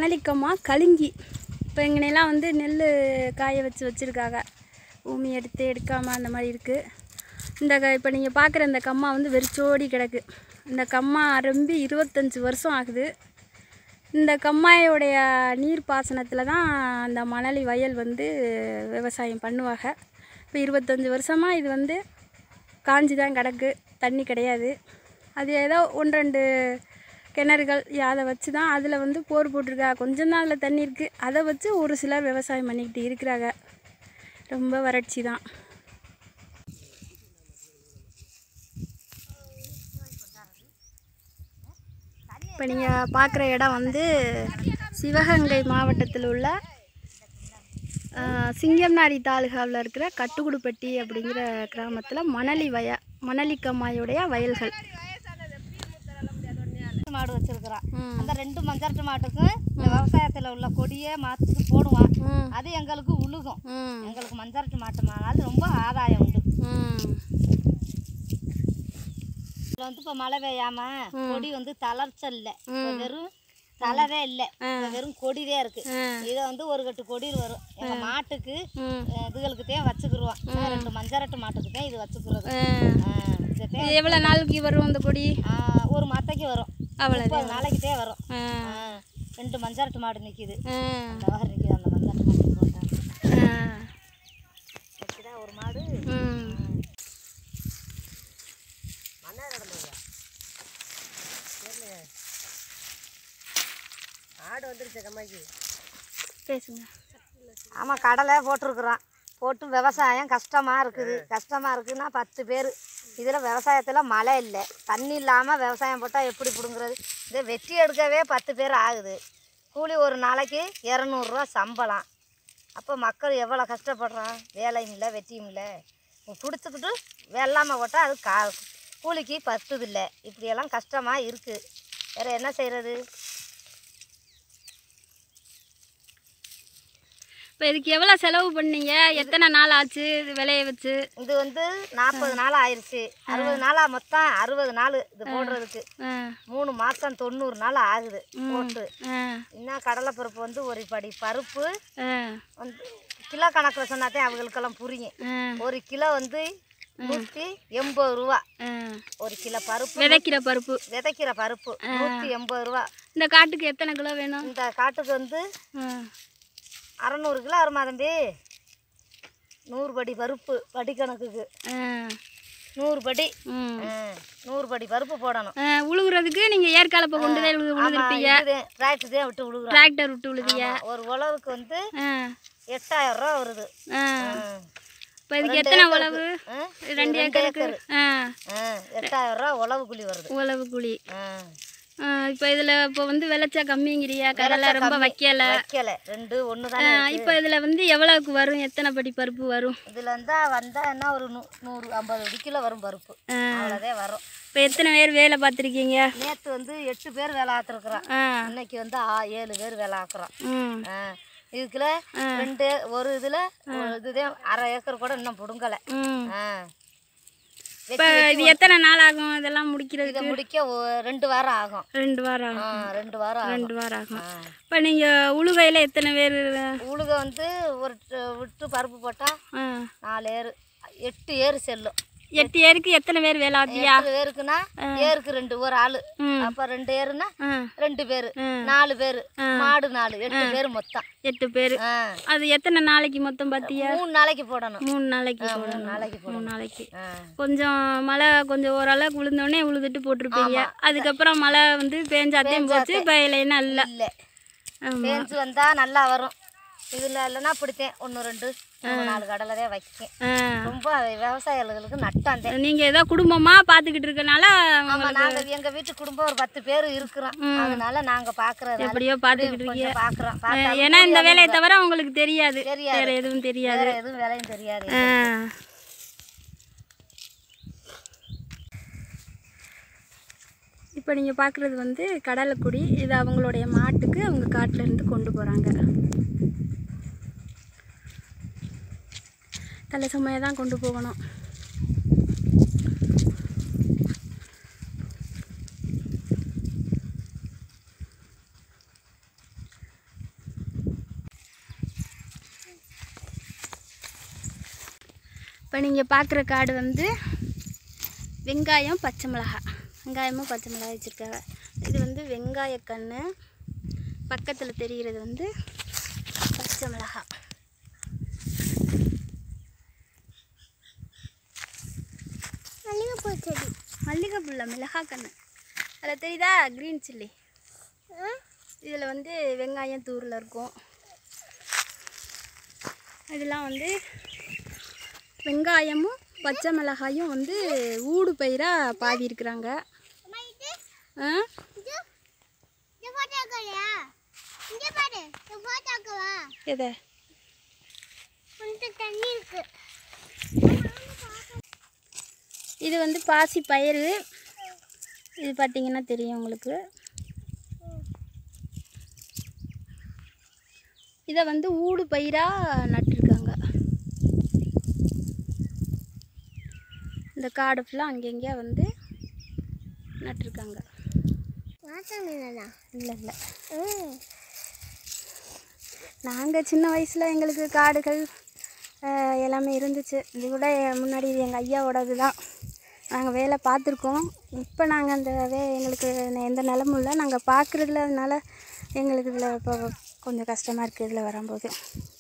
மணலிக்கம்மா கலுங்கி இப்போ இங்கனையெல்லாம் வந்து நெல் காய வச்சு வச்சுருக்காங்க பூமி எடுத்து எடுக்காமல் அந்த மாதிரி இருக்குது இந்த க இப்போ நீங்கள் பார்க்குற இந்த கம்மா வந்து வெறிச்சோடி கிடக்கு இந்த கம்மா ஆரம்பி இருபத்தஞ்சி வருஷம் ஆகுது இந்த கம்மாயோடைய நீர் பாசனத்தில் தான் அந்த மணலி வயல் வந்து விவசாயம் பண்ணுவாங்க இப்போ இருபத்தஞ்சி வருஷமாக இது வந்து காஞ்சி தான் கிடக்கு தண்ணி கிடையாது அது ஏதோ ஒன்று ரெண்டு கிணறுகள் அதை வச்சு தான் அதில் வந்து போர் போட்டிருக்கா கொஞ்சம் தான் அதில் தண்ணி இருக்குது அதை வச்சு ஒரு சிலர் விவசாயம் பண்ணிக்கிட்டு இருக்கிறாங்க ரொம்ப வறட்சி தான் இப்போ நீங்கள் பார்க்குற இடம் வந்து சிவகங்கை மாவட்டத்தில் உள்ள ஆஹ், சிங்கம்நாடி தாலுகாவில் இருக்கிற கட்டுக்குடுப்பட்டி அப்படிங்கிற கிராமத்தில் மணலி வய மணலி கம்மாயுடைய வயல்கள் மாடு வச்சிருக்கிறோம் ம். அந்த ரெண்டு மஞ்சட்டு மாட்டுக்கும் இந்த விவசாயத்தில் உள்ள கொடியை மாத்துக்கு போடுவான் ம் அது எங்களுக்கு உழுகும் ம் எங்களுக்கு மஞ்சட்டு மாட்டு மானாலும் ரொம்ப ஆதாயம் உண்டு ம் இதில் வந்து இப்போ மழை பெய்யாம கொடி வந்து தளர்ச்சல் இல்லை இப்போ வெறும் தளரே இல்லை இப்போ வெறும் கொடிதே இருக்கு இதை வந்து ஒரு கட்டு கொடி வரும் எங்க மாட்டுக்கு ம் அஹ், இதுகளுக்கு தான் வச்சுக்கிருவோம் நான் ரெண்டு மஞ்சரட்டு மாட்டுக்கு தான் இது வச்சுக்கிறது ஆ. ஆஹ், இது தான், இது எவ்வளோ நாளைக்கு வரும் அந்த கொடி ஆஹ், ஒரு மத்தைக்கு வரும் அவ்வளோ முப்பது நாளைக்கு தான் வரும் ஆ ஆஹ், ரெண்டு மஞ்சரட்டு மாடு நிற்கிது ஆ அந்த வகை நிற்கிது அந்த மஞ்சரட்டு மாட்டு போட்டாங்க ஆ வச்சுதான் ஒரு மாடு ம் ஆடு வந்துருச்சு கம்மாய்க்கு பேசுங்க ஆமாம் கடலை போட்டிருக்குறோம் போட்டு விவசாயம் கஷ்டமாக இருக்குது கஷ்டமாக இருக்குன்னா பத்து பேர் இதில் விவசாயத்தில் மழை இல்லை தண்ணி இல்லாமல் விவசாயம் போட்டால் எப்படி பிடுங்குறது இதை வெட்டி எடுக்கவே பத்து பேர் ஆகுது கூலி ஒரு நாளைக்கு இரநூறுவா சம்பளம் அப்போ மக்கள் எவ்வளோ கஷ்டப்படுறான் வேலையும் இல்லை வெட்டியும் இல்லை பிடிச்சிக்கிட்டு வெள்ளாமல் போட்டால் அது கா கூலிக்கு பத்துதில்லை இப்படியெல்லாம் கஷ்டமாக இருக்குது வேறு என்ன செய்கிறது இப்போ இதுக்கு எவ்வளோ செலவு பண்ணீங்க எத்தனை நாள் ஆச்சு இது விளைய வச்சு இது வந்து நாற்பது நாள் ஆயிடுச்சு அறுபது நாளா மொத்தம் அறுபது நாள் இது போடுறதுக்கு ஆ மூணு மாதம் தொண்ணூறு நாள் ஆகுது போட்டு ஆ இன்னும் கடலைப்பருப்பு வந்து ஒரு படி பருப்பு ஆ வந்து கிலோ கணக்கில் சொன்னாதான் அவங்களுக்கெல்லாம் புரியும் ஆ ஒரு கிலோ வந்து நூற்றி எண்பது ரூபா ஆ ஒரு கிலோ பருப்பு விதைக்கிற பருப்பு விதைக்கிற பருப்பு நூற்றி எண்பது ரூபா இந்த காட்டுக்கு எத்தனை கிலோ வேணும் இந்த காட்டுக்கு வந்து ஆ அறநூறு கிலோ வருமா தம்பி நூறு படி பருப்பு படி கணக்குக்கு ஆ நூறு படி ம் ம், நூறு படி பருப்பு போடணும் ஆ, உழுகுறதுக்கு நீங்கள் ஏற்காலப்பை கொண்டு தான் உழுது உழுதுருப்பீங்க டிராக்டர் தான் விட்டு விழுகுறோம் டிராக்டர் விட்டு உழுதிய ஆமா, ஒரு உழவுக்கு வந்து ஆ எட்டாயிரம் ரூபா வருது ஆ ம். இப்போ இதுக்கு எத்தனை உழவு ஆ? ரெண்டு ஏக்கருக்கு ஆ ஆ, எட்டாயிரம் ரூபா உழவு கூலி வருது உழவு கூலி ஆ. இப்போ இதில் இப்போ வந்து விளைச்சா கம்மிங்கிறியா கடலை ரொம்ப வைக்கல வைக்கல ரெண்டு ஒன்று தானே இப்போ இதில் வந்து எவ்வளவுக்கு வரும் எத்தனை படி பருப்பு வரும் இதுல இருந்தா வந்தா என்ன ஒரு நூ நூறு ஐம்பது அடி கிலோ வரும் பருப்பு அவ்வளோதே வரும் இப்போ எத்தனை பேர் வேலை பார்த்துருக்கீங்க நேற்று வந்து எட்டு பேர் வேலை ஆத்துருக்குறோம் ஆ இன்னைக்கு வந்து ஆ ஏழு பேர் வேலை ஆக்குறோம் ம் ஆ. இதுக்குள்ள ரெண்டு ஒரு இதுல ஒரு இதுதான் அரை ஏக்கர் கூட இன்னும் பிடுங்கலை ம் ஆ இப்போ இது எத்தனை நாள் ஆகும் இதெல்லாம் முடிக்கிறதுக்கு இதை முடிக்க ஒ- ரெண்டு வாரம் ஆகும் ரெண்டு வாரம் ஆ, ஆகும் ரெண்டு வாரம் ஆகும் ரெண்டு வாரம் ஆகும் ஆ. இப்போ நீங்கள் உழுவையில் எத்தனை பேர் உழுக வந்து ஒரு ட- விட்டு பருப்பு போட்டால் ஆ நாலு ஏறு எட்டு ஏறு செல்லும் எட்டு ஏருக்கு எத்தனை பேர் வேலை ஆத்தியா எட்டு பேருக்குன்னா ஏருக்கு ரெண்டு ஒரு ஆளு ம். அப்ப ரெண்டு ஏறுனா ஆ ரெண்டு பேரு நாலு பேரு மாடு நாலு எட்டு பேர் மொத்தம் எட்டு பேர் ஆ. அது எத்தனை நாளைக்கு மொத்தம் பார்த்தியா மூணு நாளைக்கு போடணும் மூணு நாளைக்கு மூணு போடணும் நாளைக்கு மூணு போடணும் நாளைக்கு ஆ. கொஞ்சம் மழை கொஞ்சம் ஓரளவுக்கு விழுந்தோடனே உழுதுட்டு போட்டிருப்பீங்க அதுக்கப்புறம் மழை வந்து பேஞ்சாத்தையும் போச்சு இப்போ இல்லைன்னா இல்லை இல்ல ஆமாம் பேஞ்சு வந்தா நல்லா வரும் இதுல இல்லைன்னா பிடித்தேன் ஒன்று ரெண்டு மூணு நாலு கடலை தான் வைக்கேன் ஆ ரொம்ப விவசாயிகளுக்கு நட்டம் தான் நீங்கள் ஏதோ குடும்பமாக பார்த்துக்கிட்டு இருக்கனால ஆமா நாங்க எங்க வீட்டு குடும்பம் ஒரு பத்து பேர் இருக்கிறோம் அதனால நாங்க பாக்குறது எப்படியோ பார்த்துக்கிட்டு இருக்கீங்க கொஞ்சம் பாக்குறோம் பார்த்தா ஏன்னா இந்த வேலையை தவிர உங்களுக்கு தெரியாது தெரியாது. வேற எதுவும் தெரியாது வேற எதுவும் வேலையும் தெரியாது ஆ இப்போ நீங்கள் பார்க்குறது வந்து கடலைக்குடி இது அவங்களுடைய மாட்டுக்கு அவங்க காட்டுல இருந்து கொண்டு போகிறாங்க தலை சுமையை தான் கொண்டு போகணும் இப்போ நீங்கள் பார்க்குற காடு வந்து வெங்காயம் பச்சை மிளகாய் வெங்காயமும் பச்சை மிளகாய் வச்சுருக்காங்க இது வந்து வெங்காய கன்று பக்கத்தில் தெரிகிறது வந்து பச்சை மிளகாய் மல்லிகைப்பூ செடி மல்லிகைப்பூ இல்லை மிளகாய் கன்று அதில் தெரியுதா க்ரீன் சில்லி இதில் வந்து வெங்காயம் தூரில் இருக்கும் இதெல்லாம் வந்து வெங்காயமும் பச்சை மிளகாயும் வந்து ஊடு பயிராக பாதி இருக்கிறாங்க ஆ எதை இது வந்து பாசி பயிறு இது பார்த்தீங்கன்னா தெரியும் உங்களுக்கு இதை வந்து ஊடு பயிராக நட்டிருக்காங்க இந்த காடு ஃபுல்லாக அங்கங்கேயா வந்து நட்டிருக்காங்க இல்லை இல்லை நாங்கள் சின்ன வயசில் எங்களுக்கு காடுகள் அஹ், எல்லாமே இருந்துச்சு இது கூட முன்னாடி எங்கள் ஐயாவோடது தான் நாங்கள் வேலை பார்த்துருக்கோம் இப்போ நாங்கள் அந்த வே எங்களுக்கு எந்த நிலமும் இல்லை நாங்கள் பார்க்குறதுல அதனால எங்களுக்கு இதில் இப்போ கொஞ்சம் கஷ்டமாக இருக்குது இதில் வரும்போது